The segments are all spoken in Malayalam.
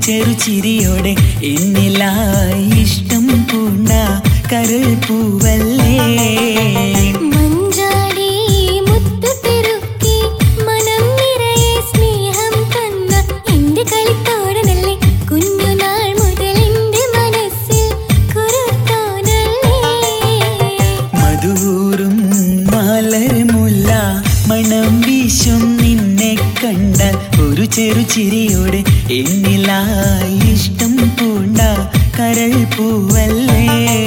ചെറു ചിരിയോടെ എന്നിലായി ഇഷ്ടം പൂണ്ട കരൾ പൂവല്ലേ മഞ്ചാടി മുത്തു പെരുക്കി മനം നിറയെ സ്നേഹം തന്ന എന്റെ കളിത്തോടനല്ലേ കുഞ്ഞുനാൾ മുതൽ എന്റെ മനസ്സിൽ കുറുത്തോനല്ലേ മധുറും മലർമുല്ല മണം വീശും നിന്നെ കണ്ട ഒരു ചെറു ചിരിയോടെ എന്നിലായി ഇഷ്ടം പൂണ്ട കരൾ പൂവല്ലേ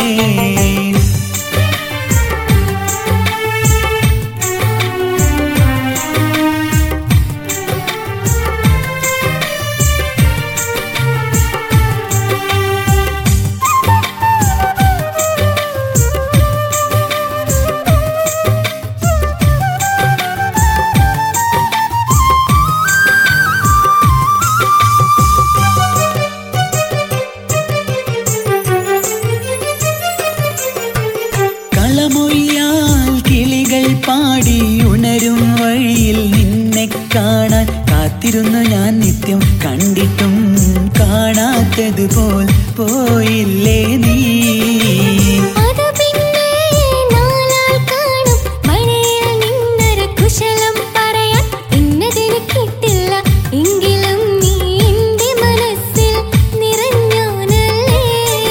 കളമൊയ്യാൽ കിളികൾ പാടി ഉണരും വഴിയിൽ നിന്നെ കാണാൻ കാത്തിരുന്നു ഞാൻ നിത്യം കണ്ടിട്ടും കാണാത്തതുപോൽ പോയില്ലേ നീ അത് പിന്നെ നാലാൾ കാണും മഴയിൽ നിന്നൊരു കുശലം പറയാൻ എന്നതെനിക്കിട്ടില്ല എങ്കിലും നീ എന്റെ മനസ്സിൽ നിറഞ്ഞോനല്ലേ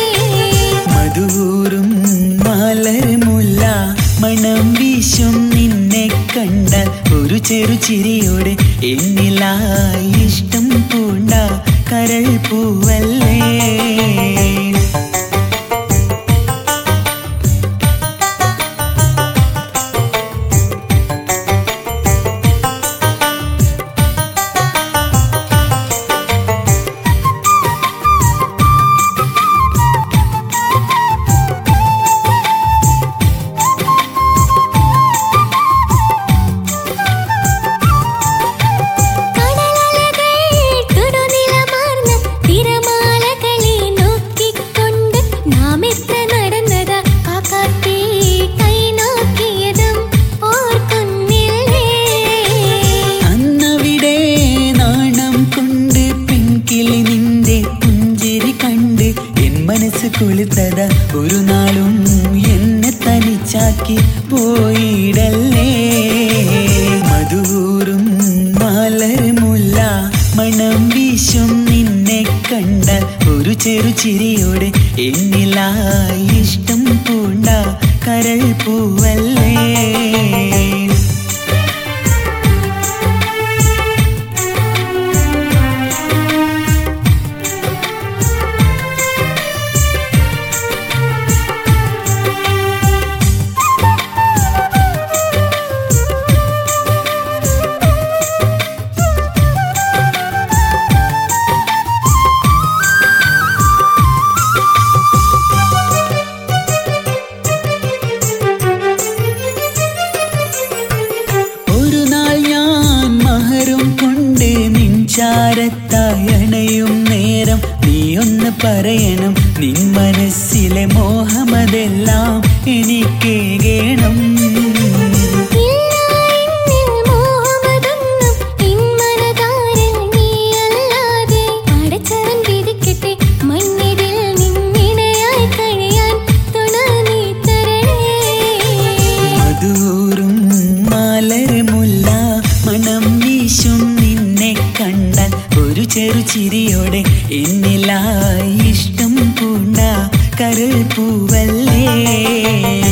മധുറും മലർമുല്ല മണം വീശും നിന്നെ കണ്ട ഒരു ചെറു ചിരിയോടെ എന്നിലായി ഇഷ്ടം പൂണ്ട കരൾ പൂവല്ലേ കടലലകൾ തുടുനിലമാർന്ന തിരമാലകളെ നോക്കിക്കൊണ്ട് നാം എത്ര നടന്നതാ കാക്കാത്തി കൈ നോക്കിയതും ഓർക്കുന്നില്ലേ അന്നവിടെ നാണം കൊണ്ട് പെൺകിളി നിന്റെ പുഞ്ചിരി കണ്ട് എൻ മനസ്സ് കൊളുത്തത ഒരു നാളും എന്നെ തനിച്ചാക്കി പോയിടല്ലേ മധുറും മലർമുല്ല മണം വീശും നിന്നെ കണ്ട ഒരു ചെറു ചിരിയോടെ എന്നിലായി ഇഷ്ടം പൂണ്ട കരൾ പൂവല്ലേ ഒരു നാൾ ഞാൻ മഹരും കൊണ്ട് നിൻചാരത്തായി അണയും നേരം നീ ഒന്ന് പറയണം നിൻ മനസ്സിലെ മോഹമതെല്ലാം എനിക്ക് കേണം ഇല്ല എന്നിൽ മോഹമതൊന്നും ഇൻമനതാരിൽ നീയല്ലാതെ പടച്ചവൻ വിധിക്കട്ടെ മണ്ണിടിൽ നിന്നിണയായി കഴിയാൻ തുണ നീ തരണേ മധുറും മലർമുല്ല മണം വീശും നിന്നെ കണ്ടാൽ ഒരു ചെറു ചിരിയോടെ എന്നിലായി ഇഷ്ടം പൂണ്ട കരൾ പൂവല്ലേ